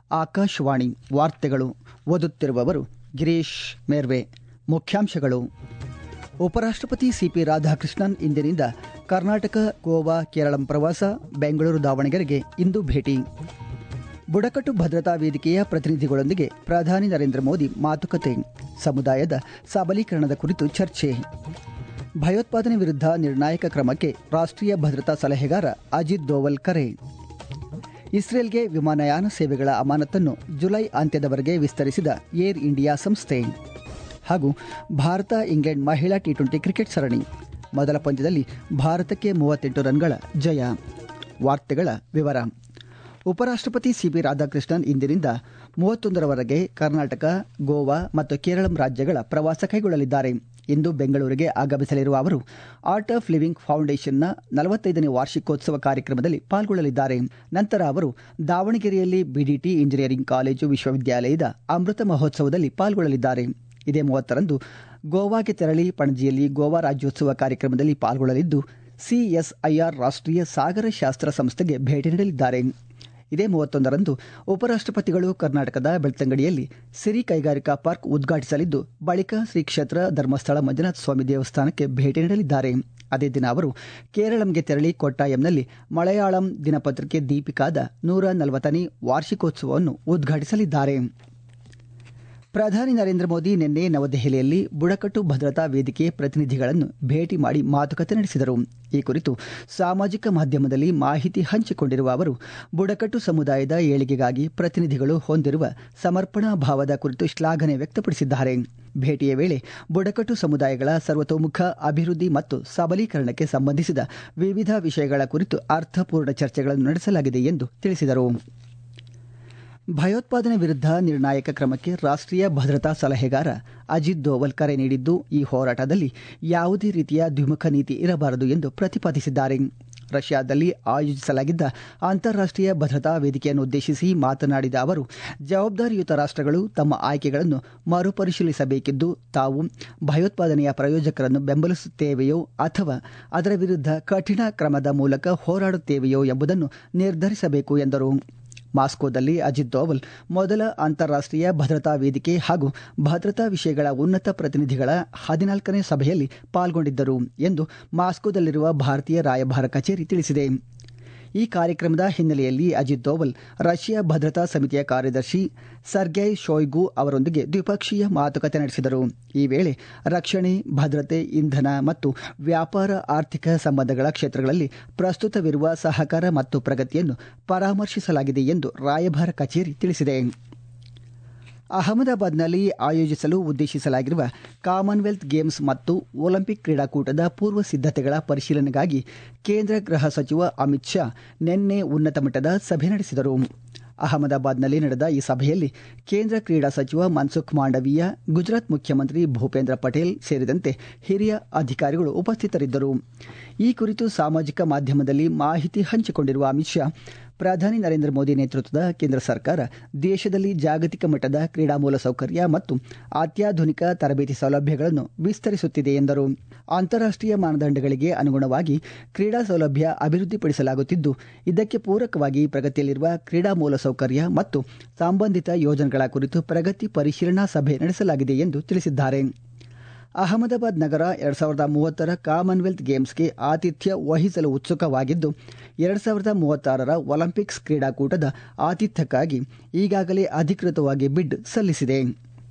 ಆಕಾಶವಾಣಿ ವಾರ್ತೆಗಳು ಓದುತ್ತಿರುವವರು ಗಿರೀಶ್ ಮೇರ್ವೆ ಮುಖ್ಯಾಂಶಗಳು ಉಪರಾಷ್ಟ್ರಪತಿ ಸಿಪಿ ರಾಧಾಕೃಷ್ಣನ್ ಇಂದಿನಿಂದ ಕರ್ನಾಟಕ ಗೋವಾ ಕೇರಳಂ ಪ್ರವಾಸ ಬೆಂಗಳೂರು ದಾವಣಗೆರೆಗೆ ಇಂದು ಭೇಟಿ ಬುಡಕಟ್ಟು ಭದ್ರತಾ ವೇದಿಕೆಯ ಪ್ರತಿನಿಧಿಗಳೊಂದಿಗೆ ಪ್ರಧಾನಿ ನರೇಂದ್ರ ಮೋದಿ ಮಾತುಕತೆ ಸಮುದಾಯದ ಸಬಲೀಕರಣದ ಕುರಿತು ಚರ್ಚೆ ಭಯೋತ್ಪಾದನೆ ವಿರುದ್ಧ ನಿರ್ಣಾಯಕ ಕ್ರಮಕ್ಕೆ ರಾಷ್ಟ್ರೀಯ ಭದ್ರತಾ ಸಲಹೆಗಾರ ಅಜಿತ್ ದೋವಲ್ ಕರೆ ಇಸ್ರೇಲ್ಗೆ ವಿಮಾನಯಾನ ಸೇವೆಗಳ ಅಮಾನತನ್ನು ಜುಲೈ ಅಂತ್ಯದವರೆಗೆ ವಿಸ್ತರಿಸಿದ ಏರ್ ಇಂಡಿಯಾ ಸಂಸ್ಥೆ ಹಾಗೂ ಭಾರತ ಇಂಗ್ಲೆಂಡ್ ಮಹಿಳಾ ಟಿ ಟ್ವೆಂಟಿ ಕ್ರಿಕೆಟ್ ಸರಣಿ ಮೊದಲ ಪಂದ್ಯದಲ್ಲಿ ಭಾರತಕ್ಕೆ ಮೂವತ್ತೆಂಟು ರನ್ಗಳ ಜಯ ವಾರ್ತೆಗಳ ವಿವರ ಉಪರಾಷ್ಟ್ರಪತಿ ಸಿಪಿ ರಾಧಾಕೃಷ್ಣನ್ ಇಂದಿನಿಂದ ಮೂವತ್ತೊಂದರವರೆಗೆ ಕರ್ನಾಟಕ ಗೋವಾ ಮತ್ತು ಕೇರಳಂ ರಾಜ್ಯಗಳ ಪ್ರವಾಸ ಕೈಗೊಳ್ಳಲಿದ್ದಾರೆ ಇಂದು ಬೆಂಗಳೂರಿಗೆ ಆಗಮಿಸಲಿರುವ ಅವರು ಆರ್ಟ್ ಆಫ್ ಲಿವಿಂಗ್ ಫೌಂಡೇಶನ್ನ ನಲವತ್ತೈದನೇ ವಾರ್ಷಿಕೋತ್ಸವ ಕಾರ್ಯಕ್ರಮದಲ್ಲಿ ಪಾಲ್ಗೊಳ್ಳಲಿದ್ದಾರೆ ನಂತರ ಅವರು ದಾವಣಗೆರೆಯಲ್ಲಿ ಬಿಡಿಟಿ ಇಂಜಿನಿಯರಿಂಗ್ ಕಾಲೇಜು ವಿಶ್ವವಿದ್ಯಾಲಯದ ಅಮೃತ ಮಹೋತ್ಸವದಲ್ಲಿ ಪಾಲ್ಗೊಳ್ಳಲಿದ್ದಾರೆ ಇದೇ ಮೂವತ್ತರಂದು ಗೋವಾಗೆ ತೆರಳಿ ಪಣಜಿಯಲ್ಲಿ ಗೋವಾ ರಾಜ್ಯೋತ್ಸವ ಕಾರ್ಯಕ್ರಮದಲ್ಲಿ ಪಾಲ್ಗೊಳ್ಳಲಿದ್ದು ಸಿಎಸ್ಐಆರ್ ರಾಷ್ಟ್ರೀಯ ಸಾಗರ ಶಾಸ್ತ್ರ ಸಂಸ್ಥೆಗೆ ಭೇಟಿ ನೀಡಲಿದ್ದಾರೆ ಇದೇ ಮೂವತ್ತೊಂದರಂದು ಉಪರಾಷ್ಟ್ರಪತಿಗಳು ಕರ್ನಾಟಕದ ಬೆಳ್ತಂಗಡಿಯಲ್ಲಿ ಸಿರಿ ಕೈಗಾರಿಕಾ ಪಾರ್ಕ್ ಉದ್ಘಾಟಿಸಲಿದ್ದು ಬಳಿಕ ಶ್ರೀ ಕ್ಷೇತ್ರ ಧರ್ಮಸ್ಥಳ ಮಂಜುನಾಥ ಸ್ವಾಮಿ ದೇವಸ್ಥಾನಕ್ಕೆ ಭೇಟಿ ನೀಡಲಿದ್ದಾರೆ ಅದೇ ದಿನ ಅವರು ಕೇರಳಂಗೆ ತೆರಳಿ ಕೊಟ್ಟಾಯಂನಲ್ಲಿ ಮಲಯಾಳಂ ದಿನಪತ್ರಿಕೆ ದೀಪಿಕಾದ ನೂರ ನಲವತ್ತನೇ ವಾರ್ಷಿಕೋತ್ಸವವನ್ನು ಉದ್ಘಾಟಿಸಲಿದ್ದಾರೆ ಪ್ರಧಾನಿ ನರೇಂದ್ರ ಮೋದಿ ನಿನ್ನೆ ನವದೆಹಲಿಯಲ್ಲಿ ಬುಡಕಟ್ಟು ಭದ್ರತಾ ವೇದಿಕೆ ಪ್ರತಿನಿಧಿಗಳನ್ನು ಭೇಟಿ ಮಾಡಿ ಮಾತುಕತೆ ನಡೆಸಿದರು ಈ ಕುರಿತು ಸಾಮಾಜಿಕ ಮಾಧ್ಯಮದಲ್ಲಿ ಮಾಹಿತಿ ಹಂಚಿಕೊಂಡಿರುವ ಅವರು ಬುಡಕಟ್ಟು ಸಮುದಾಯದ ಏಳಿಗೆಗಾಗಿ ಪ್ರತಿನಿಧಿಗಳು ಹೊಂದಿರುವ ಸಮರ್ಪಣಾ ಭಾವದ ಕುರಿತು ಶ್ಲಾಘನೆ ವ್ಯಕ್ತಪಡಿಸಿದ್ದಾರೆ ಭೇಟಿಯ ವೇಳೆ ಬುಡಕಟ್ಟು ಸಮುದಾಯಗಳ ಸರ್ವತೋಮುಖ ಅಭಿವೃದ್ಧಿ ಮತ್ತು ಸಬಲೀಕರಣಕ್ಕೆ ಸಂಬಂಧಿಸಿದ ವಿವಿಧ ವಿಷಯಗಳ ಕುರಿತು ಅರ್ಥಪೂರ್ಣ ಚರ್ಚೆಗಳನ್ನು ನಡೆಸಲಾಗಿದೆ ಎಂದು ತಿಳಿಸಿದರು ಭಯೋತ್ಪಾದನೆ ವಿರುದ್ಧ ನಿರ್ಣಾಯಕ ಕ್ರಮಕ್ಕೆ ರಾಷ್ಟ್ರೀಯ ಭದ್ರತಾ ಸಲಹೆಗಾರ ಅಜಿತ್ ದೋವಲ್ ಕರೆ ನೀಡಿದ್ದು ಈ ಹೋರಾಟದಲ್ಲಿ ಯಾವುದೇ ರೀತಿಯ ದ್ವಿಮುಖ ನೀತಿ ಇರಬಾರದು ಎಂದು ಪ್ರತಿಪಾದಿಸಿದ್ದಾರೆ ರಷ್ಯಾದಲ್ಲಿ ಆಯೋಜಿಸಲಾಗಿದ್ದ ಅಂತಾರಾಷ್ಟ್ರೀಯ ಭದ್ರತಾ ವೇದಿಕೆಯನ್ನು ಉದ್ದೇಶಿಸಿ ಮಾತನಾಡಿದ ಅವರು ಜವಾಬ್ದಾರಿಯುತ ರಾಷ್ಟ್ರಗಳು ತಮ್ಮ ಆಯ್ಕೆಗಳನ್ನು ಮರುಪರಿಶೀಲಿಸಬೇಕಿದ್ದು ತಾವು ಭಯೋತ್ಪಾದನೆಯ ಪ್ರಯೋಜಕರನ್ನು ಬೆಂಬಲಿಸುತ್ತೇವೆಯೋ ಅಥವಾ ಅದರ ವಿರುದ್ಧ ಕಠಿಣ ಕ್ರಮದ ಮೂಲಕ ಹೋರಾಡುತ್ತೇವೆಯೋ ಎಂಬುದನ್ನು ನಿರ್ಧರಿಸಬೇಕು ಎಂದರು ಮಾಸ್ಕೋದಲ್ಲಿ ಅಜಿತ್ ದೋವಲ್ ಮೊದಲ ಅಂತಾರಾಷ್ಟ್ರೀಯ ಭದ್ರತಾ ವೇದಿಕೆ ಹಾಗೂ ಭದ್ರತಾ ವಿಷಯಗಳ ಉನ್ನತ ಪ್ರತಿನಿಧಿಗಳ ಹದಿನಾಲ್ಕನೇ ಸಭೆಯಲ್ಲಿ ಪಾಲ್ಗೊಂಡಿದ್ದರು ಎಂದು ಮಾಸ್ಕೋದಲ್ಲಿರುವ ಭಾರತೀಯ ರಾಯಭಾರ ಕಚೇರಿ ತಿಳಿಸಿದೆ ಈ ಕಾರ್ಯಕ್ರಮದ ಹಿನ್ನೆಲೆಯಲ್ಲಿ ಅಜಿತ್ ದೋವಲ್ ರಷ್ಯಾ ಭದ್ರತಾ ಸಮಿತಿಯ ಕಾರ್ಯದರ್ಶಿ ಸರ್ಗೈ ಶೋಯ್ಗು ಅವರೊಂದಿಗೆ ದ್ವಿಪಕ್ಷೀಯ ಮಾತುಕತೆ ನಡೆಸಿದರು ಈ ವೇಳೆ ರಕ್ಷಣೆ ಭದ್ರತೆ ಇಂಧನ ಮತ್ತು ವ್ಯಾಪಾರ ಆರ್ಥಿಕ ಸಂಬಂಧಗಳ ಕ್ಷೇತ್ರಗಳಲ್ಲಿ ಪ್ರಸ್ತುತವಿರುವ ಸಹಕಾರ ಮತ್ತು ಪ್ರಗತಿಯನ್ನು ಪರಾಮರ್ಶಿಸಲಾಗಿದೆ ಎಂದು ರಾಯಭಾರ ಕಚೇರಿ ತಿಳಿಸಿದೆ ಅಹಮದಾಬಾದ್ನಲ್ಲಿ ಆಯೋಜಿಸಲು ಉದ್ದೇಶಿಸಲಾಗಿರುವ ಕಾಮನ್ವೆಲ್ತ್ ಗೇಮ್ಸ್ ಮತ್ತು ಒಲಿಂಪಿಕ್ ಕ್ರೀಡಾಕೂಟದ ಪೂರ್ವ ಸಿದ್ಧತೆಗಳ ಪರಿಶೀಲನೆಗಾಗಿ ಕೇಂದ್ರ ಗೃಹ ಸಚಿವ ಅಮಿತ್ ಶಾ ನಿನ್ನೆ ಉನ್ನತ ಮಟ್ಟದ ಸಭೆ ನಡೆಸಿದರು ಅಹಮದಾಬಾದ್ನಲ್ಲಿ ನಡೆದ ಈ ಸಭೆಯಲ್ಲಿ ಕೇಂದ್ರ ಕ್ರೀಡಾ ಸಚಿವ ಮನ್ಸುಖ್ ಮಾಂಡವೀಯ ಗುಜರಾತ್ ಮುಖ್ಯಮಂತ್ರಿ ಭೂಪೇಂದ್ರ ಪಟೇಲ್ ಸೇರಿದಂತೆ ಹಿರಿಯ ಅಧಿಕಾರಿಗಳು ಉಪಸ್ಥಿತರಿದ್ದರು ಈ ಕುರಿತು ಸಾಮಾಜಿಕ ಮಾಧ್ಯಮದಲ್ಲಿ ಮಾಹಿತಿ ಹಂಚಿಕೊಂಡಿರುವ ಅಮಿತ್ ಶಾ ಪ್ರಧಾನಿ ನರೇಂದ್ರ ಮೋದಿ ನೇತೃತ್ವದ ಕೇಂದ್ರ ಸರ್ಕಾರ ದೇಶದಲ್ಲಿ ಜಾಗತಿಕ ಮಟ್ಟದ ಕ್ರೀಡಾ ಮೂಲಸೌಕರ್ಯ ಮತ್ತು ಅತ್ಯಾಧುನಿಕ ತರಬೇತಿ ಸೌಲಭ್ಯಗಳನ್ನು ವಿಸ್ತರಿಸುತ್ತಿದೆ ಎಂದರು ಅಂತಾರಾಷ್ಟ್ರೀಯ ಮಾನದಂಡಗಳಿಗೆ ಅನುಗುಣವಾಗಿ ಕ್ರೀಡಾ ಸೌಲಭ್ಯ ಅಭಿವೃದ್ಧಿಪಡಿಸಲಾಗುತ್ತಿದ್ದು ಇದಕ್ಕೆ ಪೂರಕವಾಗಿ ಪ್ರಗತಿಯಲ್ಲಿರುವ ಕ್ರೀಡಾ ಮೂಲಸೌಕರ್ಯ ಮತ್ತು ಸಂಬಂಧಿತ ಯೋಜನೆಗಳ ಕುರಿತು ಪ್ರಗತಿ ಪರಿಶೀಲನಾ ಸಭೆ ನಡೆಸಲಾಗಿದೆ ಎಂದು ತಿಳಿಸಿದ್ದಾರೆ ಅಹಮದಾಬಾದ್ ನಗರ ಎರಡ್ ಸಾವಿರದ ಮೂವತ್ತರ ಕಾಮನ್ವೆಲ್ತ್ ಗೇಮ್ಸ್ಗೆ ಆತಿಥ್ಯ ವಹಿಸಲು ಉತ್ಸುಕವಾಗಿದ್ದು ಎರಡ್ ಸಾವಿರದ ಮೂವತ್ತಾರರ ಒಲಿಂಪಿಕ್ಸ್ ಕ್ರೀಡಾಕೂಟದ ಆತಿಥ್ಯಕ್ಕಾಗಿ ಈಗಾಗಲೇ ಅಧಿಕೃತವಾಗಿ ಬಿಡ್ ಸಲ್ಲಿಸಿದೆ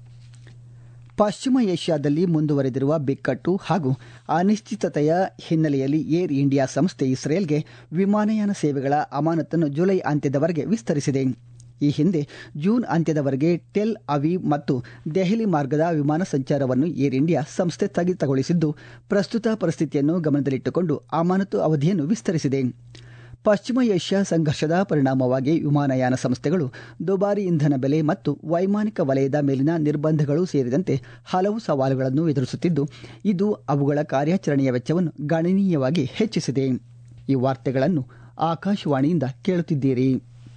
ಪಶ್ಚಿಮ ಏಷ್ಯಾದಲ್ಲಿ ಮುಂದುವರೆದಿರುವ ಬಿಕ್ಕಟ್ಟು ಹಾಗೂ ಅನಿಶ್ಚಿತತೆಯ ಹಿನ್ನೆಲೆಯಲ್ಲಿ ಏರ್ ಇಂಡಿಯಾ ಸಂಸ್ಥೆ ಇಸ್ರೇಲ್ಗೆ ವಿಮಾನಯಾನ ಸೇವೆಗಳ ಅಮಾನತನ್ನು ಜುಲೈ ಅಂತ್ಯದವರೆಗೆ ವಿಸ್ತರಿಸಿದೆ ಈ ಹಿಂದೆ ಜೂನ್ ಅಂತ್ಯದವರೆಗೆ ಟೆಲ್ ಅವೀವ್ ಮತ್ತು ದೆಹಲಿ ಮಾರ್ಗದ ವಿಮಾನ ಸಂಚಾರವನ್ನು ಏರ್ ಇಂಡಿಯಾ ಸಂಸ್ಥೆ ಸ್ಥಗಿತಗೊಳಿಸಿದ್ದು ಪ್ರಸ್ತುತ ಪರಿಸ್ಥಿತಿಯನ್ನು ಗಮನದಲ್ಲಿಟ್ಟುಕೊಂಡು ಅಮಾನತು ಅವಧಿಯನ್ನು ವಿಸ್ತರಿಸಿದೆ ಪಶ್ಚಿಮ ಏಷ್ಯಾ ಸಂಘರ್ಷದ ಪರಿಣಾಮವಾಗಿ ವಿಮಾನಯಾನ ಸಂಸ್ಥೆಗಳು ದುಬಾರಿ ಇಂಧನ ಬೆಲೆ ಮತ್ತು ವೈಮಾನಿಕ ವಲಯದ ಮೇಲಿನ ನಿರ್ಬಂಧಗಳು ಸೇರಿದಂತೆ ಹಲವು ಸವಾಲುಗಳನ್ನು ಎದುರಿಸುತ್ತಿದ್ದು ಇದು ಅವುಗಳ ಕಾರ್ಯಾಚರಣೆಯ ವೆಚ್ಚವನ್ನು ಗಣನೀಯವಾಗಿ ಹೆಚ್ಚಿಸಿದೆ ಈ ವಾರ್ತೆಗಳನ್ನು ಆಕಾಶವಾಣಿಯಿಂದ ಕೇಳುತ್ತಿದ್ದೀರಿ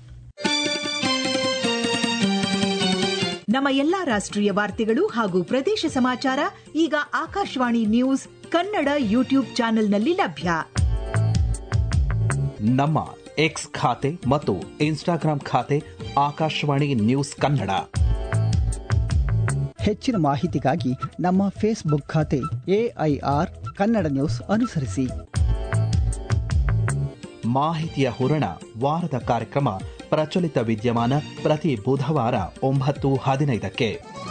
ನಮ್ಮ ಎಲ್ಲಾ ರಾಷ್ಟ್ರೀಯ ವಾರ್ತೆಗಳು ಹಾಗೂ ಪ್ರದೇಶ ಸಮಾಚಾರ ಈಗ ಆಕಾಶವಾಣಿ ನ್ಯೂಸ್ ಕನ್ನಡ ಯೂಟ್ಯೂಬ್ ಚಾನೆಲ್ನಲ್ಲಿ ಲಭ್ಯ ನಮ್ಮ ಎಕ್ಸ್ ಖಾತೆ ಮತ್ತು ಇನ್ಸ್ಟಾಗ್ರಾಂ ಖಾತೆ ಆಕಾಶವಾಣಿ ನ್ಯೂಸ್ ಕನ್ನಡ ಹೆಚ್ಚಿನ ಮಾಹಿತಿಗಾಗಿ ನಮ್ಮ ಫೇಸ್ಬುಕ್ ಖಾತೆ ಎಐಆರ್ ಕನ್ನಡ ನ್ಯೂಸ್ ಅನುಸರಿಸಿ ಮಾಹಿತಿಯ ಹೂರಣ ವಾರದ ಕಾರ್ಯಕ್ರಮ ಪ್ರಚಲಿತ ವಿದ್ಯಮಾನ ಪ್ರತಿ ಬುಧವಾರ ಒಂಬತ್ತು ಹದಿನೈದಕ್ಕೆ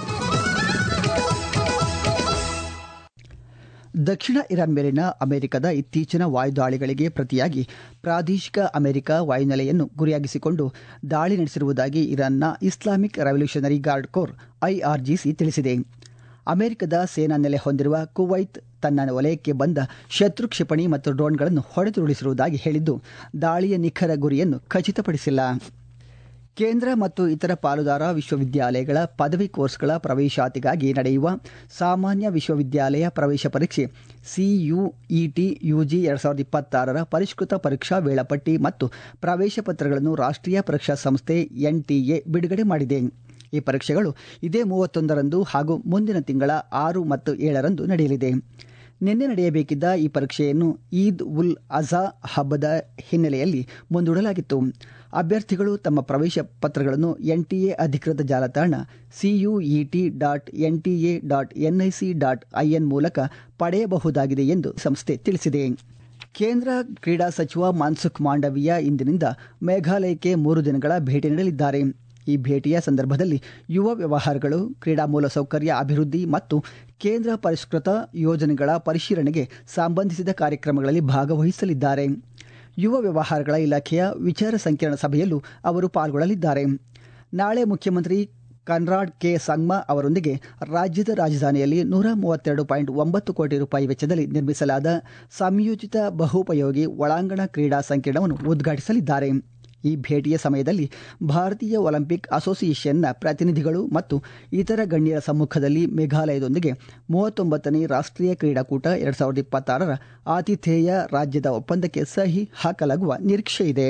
ದಕ್ಷಿಣ ಇರಾನ್ ಮೇಲಿನ ಅಮೆರಿಕದ ಇತ್ತೀಚಿನ ವಾಯುದಾಳಿಗಳಿಗೆ ಪ್ರತಿಯಾಗಿ ಪ್ರಾದೇಶಿಕ ಅಮೆರಿಕ ವಾಯುನೆಲೆಯನ್ನು ಗುರಿಯಾಗಿಸಿಕೊಂಡು ದಾಳಿ ನಡೆಸಿರುವುದಾಗಿ ಇರಾನ್ನ Islamic revolutionary guard corps IRGC ತಿಳಿಸಿದೆ ಅಮೆರಿಕದ ಸೇನಾ ನೆಲೆ ಹೊಂದಿರುವ ಕುವೈತ್ ತನ್ನ ವಲಯಕ್ಕೆ ಬಂದ ಶತ್ರು ಕ್ಷಿಪಣಿ ಮತ್ತು ಡ್ರೋನ್ಗಳನ್ನು ಹೊಡೆದುರುಳಿಸಿರುವುದಾಗಿ ಹೇಳಿದ್ದು ದಾಳಿಯ ನಿಖರ ಗುರಿಯನ್ನು ಖಚಿತಪಡಿಸಿಲ್ಲ ಕೇಂದ್ರ ಮತ್ತು ಇತರ ಪಾಲುದಾರ ವಿಶ್ವವಿದ್ಯಾಲಯಗಳ ಪದವಿ ಕೋರ್ಸ್ಗಳ ಪ್ರವೇಶಾತಿಗಾಗಿ ನಡೆಯುವ ಸಾಮಾನ್ಯ ವಿಶ್ವವಿದ್ಯಾಲಯ ಪ್ರವೇಶ ಪರೀಕ್ಷೆ ಸಿಯುಇಟಿ ಯುಜಿ ಎರಡ್ ಸಾವಿರದ ಇಪ್ಪತ್ತಾರರ ಪರಿಷ್ಕೃತ ಪರೀಕ್ಷಾ ವೇಳಾಪಟ್ಟಿ ಮತ್ತು ಪ್ರವೇಶ ಪತ್ರಗಳನ್ನು ರಾಷ್ಟ್ರೀಯ ಪರೀಕ್ಷಾ ಸಂಸ್ಥೆ ಎನ್ಟಿಎ ಬಿಡುಗಡೆ ಮಾಡಿದೆ ಈ ಪರೀಕ್ಷೆಗಳು ಇದೇ ಮೂವತ್ತೊಂದರಂದು ಹಾಗೂ ಮುಂದಿನ ತಿಂಗಳ ಆರು ಮತ್ತು ಏಳರಂದು ನಡೆಯಲಿದೆ ನಿನ್ನೆ ನಡೆಯಬೇಕಿದ್ದ ಈ ಪರೀಕ್ಷೆಯನ್ನು ಈದ್ ಉಲ್ ಅಜಾ ಹಬ್ಬದ ಹಿನ್ನೆಲೆಯಲ್ಲಿ ಮುಂದೂಡಲಾಗಿತ್ತು ಅಭ್ಯರ್ಥಿಗಳು ತಮ್ಮ ಪ್ರವೇಶ ಪತ್ರಗಳನ್ನು ಎನ್ಟಿಎ ಅಧಿಕೃತ ಜಾಲತಾಣ CUET dot NTA dot NIC dot IN ಮೂಲಕ ಪಡೆಯಬಹುದಾಗಿದೆ ಎಂದು ಸಂಸ್ಥೆ ತಿಳಿಸಿದೆ ಕೇಂದ್ರ ಕ್ರೀಡಾ ಸಚಿವ ಮನ್ಸುಖ್ ಮಾಂಡವೀಯ ಇಂದಿನಿಂದ ಮೇಘಾಲಯಕ್ಕೆ ಮೂರು ದಿನಗಳ ಭೇಟಿ ನೀಡಲಿದ್ದಾರೆ ಈ ಭೇಟಿಯ ಸಂದರ್ಭದಲ್ಲಿ ಯುವ ವ್ಯವಹಾರಗಳು ಕ್ರೀಡಾ ಮೂಲಸೌಕರ್ಯ ಅಭಿವೃದ್ಧಿ ಮತ್ತು ಕೇಂದ್ರ ಪರಿಷ್ಕೃತ ಯೋಜನೆಗಳ ಪರಿಶೀಲನೆಗೆ ಸಂಬಂಧಿಸಿದ ಕಾರ್ಯಕ್ರಮಗಳಲ್ಲಿ ಭಾಗವಹಿಸಲಿದ್ದಾರೆ ಯುವ ವ್ಯವಹಾರಗಳ ಇಲಾಖೆಯ ವಿಚಾರ ಸಂಕಿರಣ ಸಭೆಯಲ್ಲೂ ಅವರು ಪಾಲ್ಗೊಳ್ಳಲಿದ್ದಾರೆ ನಾಳೆ ಮುಖ್ಯಮಂತ್ರಿ ಕನ್ರಾಡ್ ಕೆ ಸಂಗ್ಮಾ ಅವರೊಂದಿಗೆ ರಾಜ್ಯದ ರಾಜಧಾನಿಯಲ್ಲಿ ನೂರ ಮೂವತ್ತೆರಡು ಪಾಯಿಂಟ್ ಒಂಬತ್ತು ಕೋಟಿ ರೂಪಾಯಿ ವೆಚ್ಚದಲ್ಲಿ ನಿರ್ಮಿಸಲಾದ ಸಂಯೋಜಿತ ಬಹುಪಯೋಗಿ ಒಳಾಂಗಣ ಕ್ರೀಡಾ ಸಂಕೀರ್ಣವನ್ನು ಉದ್ಘಾಟಿಸಲಿದ್ದಾರೆ ಈ ಭೇಟಿಯ ಸಮಯದಲ್ಲಿ ಭಾರತೀಯ ಒಲಿಂಪಿಕ್ ಅಸೋಸಿಯೇಷನ್ನ ಪ್ರತಿನಿಧಿಗಳು ಮತ್ತು ಇತರ ಗಣ್ಯರ ಸಮ್ಮುಖದಲ್ಲಿ ಮೇಘಾಲಯದೊಂದಿಗೆ ಮೂವತ್ತೊಂಬತ್ತನೇ ರಾಷ್ಟ್ರೀಯ ಕ್ರೀಡಾಕೂಟ ಎರಡ್ ಸಾವಿರದ ಇಪ್ಪತ್ತಾರರ ಆತಿಥೇಯ ರಾಜ್ಯದ ಒಪ್ಪಂದಕ್ಕೆ ಸಹಿ ಹಾಕಲಾಗುವ ನಿರೀಕ್ಷೆ ಇದೆ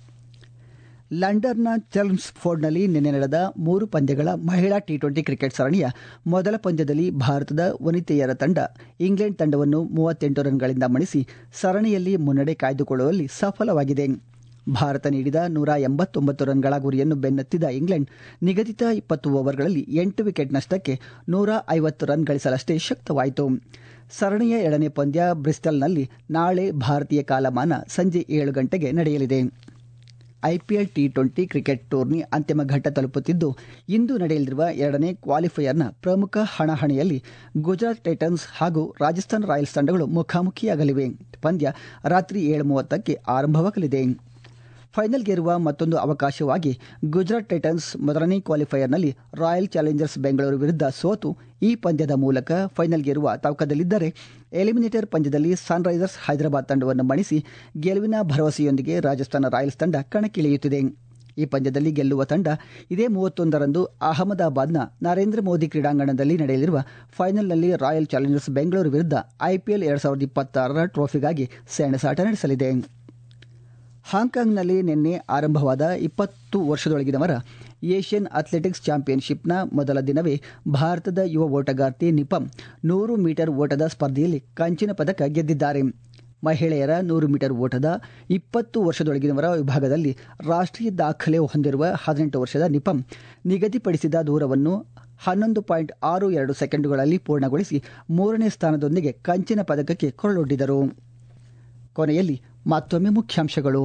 ಲಂಡನ್ನ ಚರ್ಮ್ಸ್ ಫೋರ್ಡ್ನಲ್ಲಿ ನಿನ್ನೆ ನಡೆದ ಮೂರು ಪಂದ್ಯಗಳ ಮಹಿಳಾ ಟಿ ಟ್ವೆಂಟಿ ಕ್ರಿಕೆಟ್ ಸರಣಿಯ ಮೊದಲ ಪಂದ್ಯದಲ್ಲಿ ಭಾರತದ ವನಿತೆಯರ ತಂಡ ಇಂಗ್ಲೆಂಡ್ ತಂಡವನ್ನು ಮೂವತ್ತೆಂಟು ರನ್ಗಳಿಂದ ಮಣಿಸಿ ಸರಣಿಯಲ್ಲಿ ಮುನ್ನಡೆ ಕಾಯ್ದುಕೊಳ್ಳುವಲ್ಲಿ ಸಫಲವಾಗಿದೆ ಭಾರತ ನೀಡಿದ ನೂರ ಎಂಬತ್ತೊಂಬತ್ತು ರನ್ಗಳ ಗುರಿಯನ್ನು ಬೆನ್ನತ್ತಿದ ಇಂಗ್ಲೆಂಡ್ ನಿಗದಿತ ಇಪ್ಪತ್ತು ಓವರ್ಗಳಲ್ಲಿ ಎಂಟು ವಿಕೆಟ್ ನಷ್ಟಕ್ಕೆ ನೂರ ಐವತ್ತು ರನ್ ಗಳಿಸಲಷ್ಟೇ ಶಕ್ತವಾಯಿತು ಸರಣಿಯ ಎರಡನೇ ಪಂದ್ಯ ಬ್ರಿಸ್ಟಲ್ನಲ್ಲಿ ನಾಳೆ ಭಾರತೀಯ ಕಾಲಮಾನ ಸಂಜೆ ಏಳು ಗಂಟೆಗೆ ನಡೆಯಲಿದೆ IPL T twenty cricket tourney ಅಂತಿಮ ಘಟ್ಟ ತಲುಪುತ್ತಿದ್ದು ಇಂದು ನಡೆಯಲಿರುವ ಎರಡನೇ ಕ್ವಾಲಿಫೈಯರ್ನ ಪ್ರಮುಖ ಹಣಾಹಣಿಯಲ್ಲಿ ಗುಜರಾತ್ ಟೈಟನ್ಸ್ ಹಾಗೂ ರಾಜಸ್ಥಾನ್ ರಾಯಲ್ಸ್ ತಂಡಗಳು ಮುಖಾಮುಖಿಯಾಗಲಿವೆ ಪಂದ್ಯ ರಾತ್ರಿ ಏಳು ಮೂವತ್ತಕ್ಕೆ ಆರಂಭವಾಗಲಿದೆ ಫೈನಲ್ಗೇರುವ ಮತ್ತೊಂದು ಅವಕಾಶವಾಗಿ ಗುಜರಾತ್ ಟೈಟನ್ಸ್ ಮೊದಲನೇ ಕ್ವಾಲಿಫೈಯರ್ನಲ್ಲಿ ರಾಯಲ್ ಚಾಲೆಂಜರ್ಸ್ ಬೆಂಗಳೂರು ವಿರುದ್ಧ ಸೋತು ಈ ಪಂದ್ಯದ ಮೂಲಕ ಫೈನಲ್ಗೇರುವ ತವಕದಲ್ಲಿದ್ದರೆ ಎಲಿಮಿನೇಟರ್ ಪಂದ್ಯದಲ್ಲಿ ಸನ್ರೈಸರ್ಸ್ ಹೈದರಾಬಾದ್ ತಂಡವನ್ನು ಮಣಿಸಿ ಗೆಲುವಿನ ಭರವಸೆಯೊಂದಿಗೆ ರಾಜಸ್ಥಾನ ರಾಯಲ್ಸ್ ತಂಡ ಕಣಕ್ಕಿಳಿಯುತ್ತಿದೆ ಈ ಪಂದ್ಯದಲ್ಲಿ ಗೆಲ್ಲುವ ತಂಡ ಇದೇ ಮೂವತ್ತೊಂದರಂದು ಅಹಮದಾಬಾದ್ನ ನರೇಂದ್ರ ಮೋದಿ ಕ್ರೀಡಾಂಗಣದಲ್ಲಿ ನಡೆಯಲಿರುವ ಫೈನಲ್ನಲ್ಲಿ ರಾಯಲ್ ಚಾಲೆಂಜರ್ಸ್ ಬೆಂಗಳೂರು ವಿರುದ್ಧ ಐಪಿಎಲ್ ಎರಡ್ ಸಾವಿರದ ಇಪ್ಪತ್ತಾರರ ಟ್ರೋಫಿಗಾಗಿ ಸೆಣಸಾಟ ನಡೆಸಲಿದೆ ಹಾಂಕಾಂಗ್ನಲ್ಲಿ ನಿನ್ನೆ ಆರಂಭವಾದ ಇಪ್ಪತ್ತು ವರ್ಷದೊಳಗಿನವರ ಏಷ್ಯನ್ ಅಥ್ಲೆಟಿಕ್ಸ್ ಚಾಂಪಿಯನ್ಶಿಪ್ನ ಮೊದಲ ದಿನವೇ ಭಾರತದ ಯುವ ಓಟಗಾರ್ತಿ ನಿಪಮ್ ನೂರು ಮೀಟರ್ ಓಟದ ಸ್ಪರ್ಧೆಯಲ್ಲಿ ಕಂಚಿನ ಪದಕ ಗೆದ್ದಿದ್ದಾರೆ ಮಹಿಳೆಯರ ನೂರು ಮೀಟರ್ ಓಟದ ಇಪ್ಪತ್ತು ವರ್ಷದೊಳಗಿನವರ ವಿಭಾಗದಲ್ಲಿ ರಾಷ್ಟ್ರೀಯ ದಾಖಲೆ ಹೊಂದಿರುವ ಹದಿನೆಂಟು ವರ್ಷದ ನಿಪಮ್ ನಿಗದಿಪಡಿಸಿದ ದೂರವನ್ನು ಹನ್ನೊಂದು ಪಾಯಿಂಟ್ ಆರು ಎರಡು ಸೆಕೆಂಡುಗಳಲ್ಲಿ ಪೂರ್ಣಗೊಳಿಸಿ ಮೂರನೇ ಸ್ಥಾನದೊಂದಿಗೆ ಕಂಚಿನ ಪದಕಕ್ಕೆ ಕೊರಳೊಡ್ಡಿದರು ಕೊನೆಯಲ್ಲಿ ಮತ್ತೊಮ್ಮೆ ಮುಖ್ಯಾಂಶಗಳು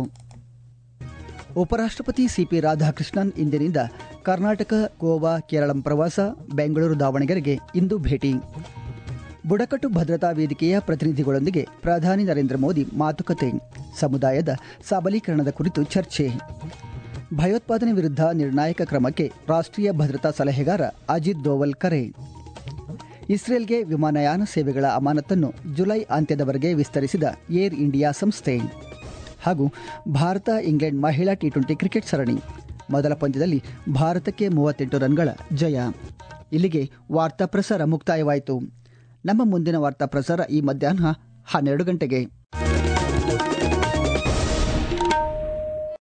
ಉಪರಾಷ್ಟ್ರಪತಿ ಸಿಪಿ ರಾಧಾಕೃಷ್ಣನ್ ಇಂದಿನಿಂದ ಕರ್ನಾಟಕ ಗೋವಾ ಕೇರಳಂ ಪ್ರವಾಸ ಬೆಂಗಳೂರು ದಾವಣಗೆರೆಗೆ ಇಂದು ಭೇಟಿ ಬುಡಕಟ್ಟು ಭದ್ರತಾ ವೇದಿಕೆಯ ಪ್ರತಿನಿಧಿಗಳೊಂದಿಗೆ ಪ್ರಧಾನಿ ನರೇಂದ್ರ ಮೋದಿ ಮಾತುಕತೆ ಸಮುದಾಯದ ಸಬಲೀಕರಣದ ಕುರಿತು ಚರ್ಚೆ ಭಯೋತ್ಪಾದನೆ ವಿರುದ್ಧ ನಿರ್ಣಾಯಕ ಕ್ರಮಕ್ಕೆ ರಾಷ್ಟ್ರೀಯ ಭದ್ರತಾ ಸಲಹೆಗಾರ ಅಜಿತ್ ದೋವಲ್ ಕರೆ ಇಸ್ರೇಲ್ಗೆ ವಿಮಾನಯಾನ ಸೇವೆಗಳ ಅಮಾನತನ್ನು ಜುಲೈ ಅಂತ್ಯದವರೆಗೆ ವಿಸ್ತರಿಸಿದ ಏರ್ ಇಂಡಿಯಾ ಸಂಸ್ಥೆ ಹಾಗೂ ಭಾರತ ಇಂಗ್ಲೆಂಡ್ ಮಹಿಳಾ ಟಿ ಟ್ವೆಂಟಿ ಕ್ರಿಕೆಟ್ ಸರಣಿ ಮೊದಲ ಪಂದ್ಯದಲ್ಲಿ ಭಾರತಕ್ಕೆ ಮೂವತ್ತೆಂಟು ರನ್ಗಳ ಜಯ ಇಲ್ಲಿಗೆ ವಾರ್ತಾ ಪ್ರಸಾರ ಮುಕ್ತಾಯವಾಯಿತು ನಮ್ಮ ಮುಂದಿನ ವಾರ್ತಾ ಪ್ರಸಾರ ಈ ಮಧ್ಯಾಹ್ನ ಹನ್ನೆರಡು ಗಂಟೆಗೆ